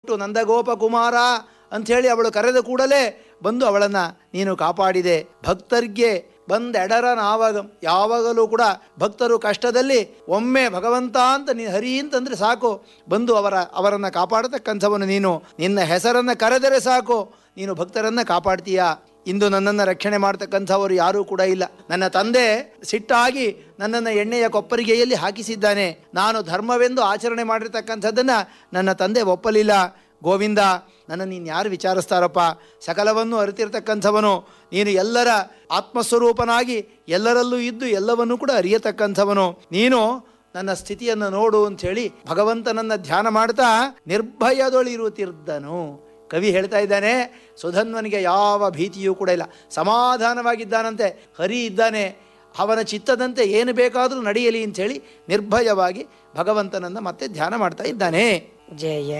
ಕೊಟ್ಟು ನಂದಗೋಪ ಕುಮಾರ ಅಂಥೇಳಿ ಅವಳು ಕರೆದ ಕೂಡಲೇ ಬಂದು ಅವಳನ್ನು ನೀನು ಕಾಪಾಡಿದೆ ಭಕ್ತರಿಗೆ ಬಂದೆಡರ ನಾವಾಗ ಯಾವಾಗಲೂ ಕೂಡ ಭಕ್ತರು ಕಷ್ಟದಲ್ಲಿ ಒಮ್ಮೆ ಭಗವಂತ ಅಂತ ನೀ ಹರಿ ಅಂತಂದ್ರೆ ಸಾಕು ಬಂದು ಅವರ ಅವರನ್ನು ಕಾಪಾಡತಕ್ಕಂಥವನು ನೀನು ನಿನ್ನ ಹೆಸರನ್ನು ಕರೆದರೆ ಸಾಕು ನೀನು ಭಕ್ತರನ್ನು ಕಾಪಾಡ್ತೀಯಾ ಇಂದು ನನ್ನನ್ನು ರಕ್ಷಣೆ ಮಾಡ್ತಕ್ಕಂಥವರು ಯಾರೂ ಕೂಡ ಇಲ್ಲ ನನ್ನ ತಂದೆ ಸಿಟ್ಟಾಗಿ ನನ್ನನ್ನು ಎಣ್ಣೆಯ ಕೊಪ್ಪರಿಗೆಯಲ್ಲಿ ಹಾಕಿಸಿದ್ದಾನೆ ನಾನು ಧರ್ಮವೆಂದು ಆಚರಣೆ ಮಾಡಿರ್ತಕ್ಕಂಥದ್ದನ್ನು ನನ್ನ ತಂದೆ ಒಪ್ಪಲಿಲ್ಲ ಗೋವಿಂದ ನನ್ನ ನೀನು ಯಾರು ವಿಚಾರಿಸ್ತಾರಪ್ಪ ಸಕಲವನ್ನು ಅರಿತಿರ್ತಕ್ಕಂಥವನು ನೀನು ಎಲ್ಲರ ಆತ್ಮಸ್ವರೂಪನಾಗಿ ಎಲ್ಲರಲ್ಲೂ ಇದ್ದು ಎಲ್ಲವನ್ನೂ ಕೂಡ ಅರಿಯತಕ್ಕಂಥವನು ನೀನು ನನ್ನ ಸ್ಥಿತಿಯನ್ನು ನೋಡು ಅಂಥೇಳಿ ಭಗವಂತನನ್ನು ಧ್ಯಾನ ಮಾಡ್ತಾ ನಿರ್ಭಯದೊಳಿರುತ್ತಿದ್ದನು ಕವಿ ಹೇಳ್ತಾ ಇದ್ದಾನೆ ಸುಧನ್ವನಿಗೆ ಯಾವ ಭೀತಿಯೂ ಕೂಡ ಇಲ್ಲ ಸಮಾಧಾನವಾಗಿದ್ದಾನಂತೆ ಹರಿ ಇದ್ದಾನೆ ಅವನ ಚಿತ್ತದಂತೆ ಏನು ಬೇಕಾದರೂ ನಡೆಯಲಿ ಅಂಥೇಳಿ ನಿರ್ಭಯವಾಗಿ ಭಗವಂತನನ್ನು ಮತ್ತೆ ಧ್ಯಾನ ಮಾಡ್ತಾ ಇದ್ದಾನೆ ಜಯ